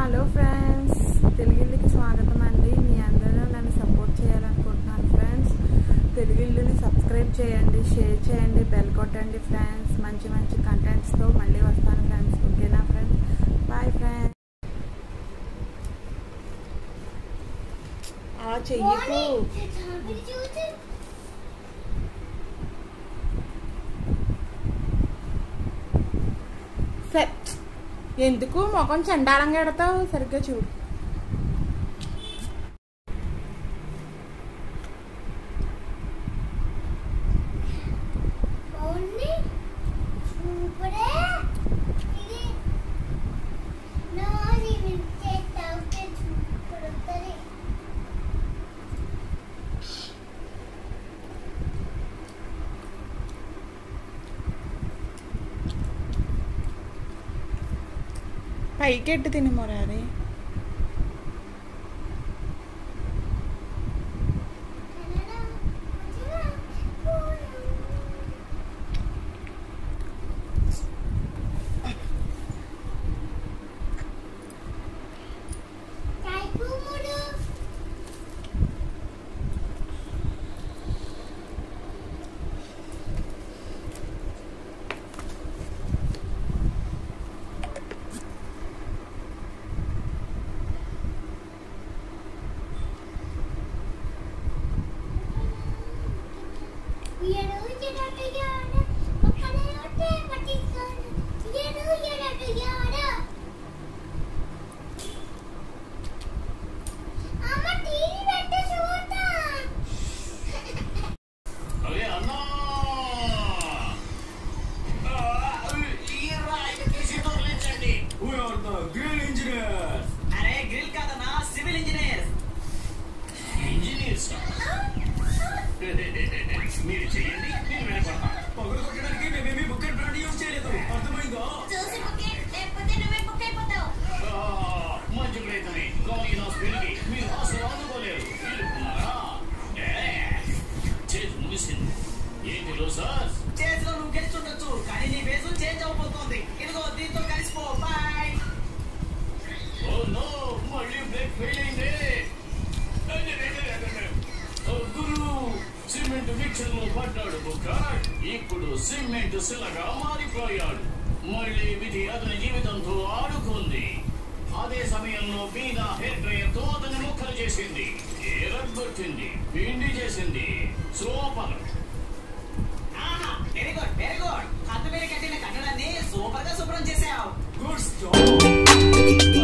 Hello friends తెలుగిల్లుకి స్వాగతం అండి మీ అందరూ నన్ను సపోర్ట్ చేయాలనుకుంటున్నాను ఫ్రెండ్స్ తెలుగిల్లుని సబ్స్క్రైబ్ చేయండి షేర్ చేయండి బెల్ కొట్టండి ఫ్రెండ్స్ మంచి మంచి కంటెంట్స్తో మళ్ళీ వస్తాను ఫ్రెండ్స్ ఓకేనా ఫ్రెండ్స్ బాయ్ ఫ్రెండ్స్ ఆ చెయ్యకు సరే ఎందుకు ముఖం చండాలంగా ఎడతావు సరిగ్గా చూడు పైకి ఎట్టు తిని మొరారి అరే అన్నా ఈ రాయి తీసి తొలగించండి We are the grill engineers. అరే గ్రిల్ కాదన్నా సివిల్ ఇంజనీర్ ఇంజనీర్స్ మీరు చెయ్యండి నేను వెళ్ళిపోతా పగలు కొట్టడానికి మేమేమి బుక్కెట్ బ్రాండ్ యూజ్ చేయలేదు అర్థమైందా చూసి బుకే లేకపోతే నువ్వే బుక్ అయిపోతావు ఆ, మంచి ప్రయత్నమే కానీ నా స్పీడ్కి మీరు అసలు అందుకోలేరు వెళ్ళిపోతున్నారా ఏ, చేతి ముగిసింది ఏంటి రోజాస్ చేతిలో నువ్వు గెలుచుండొచ్చు కానీ నీ బేసు చేంజ్ అవబోతోంది ఇదిగో దీంతో కలిసిపో బాయ్ ఓ నో మళ్ళీ బ్రేక్ ఫెయిల్ అయింది అదే, అదే, అదే, అదే. ఓ, గురు సిమెంట్ మిక్సర్ లో పడ్డాడు బుక్కాడ్ ఇప్పుడు సిమెంట్ శిలగా మారిపోయాడు మళ్ళీ విధి అతని జీవితంతో ఆడుకుంది అదే సమయంలో మీద హెయిర్ డ్రైయర్ తో అతని ముక్కలు చేసింది ఏరగొట్టింది పిండి చేసింది సూపర్ ఆహా వెరీ గుడ్ వెరీ గుడ్ కథ మీద కట్టిన కట్టడాన్ని సూపర్ గా శుభ్రం చేసావు గుడ్స్ జాబ్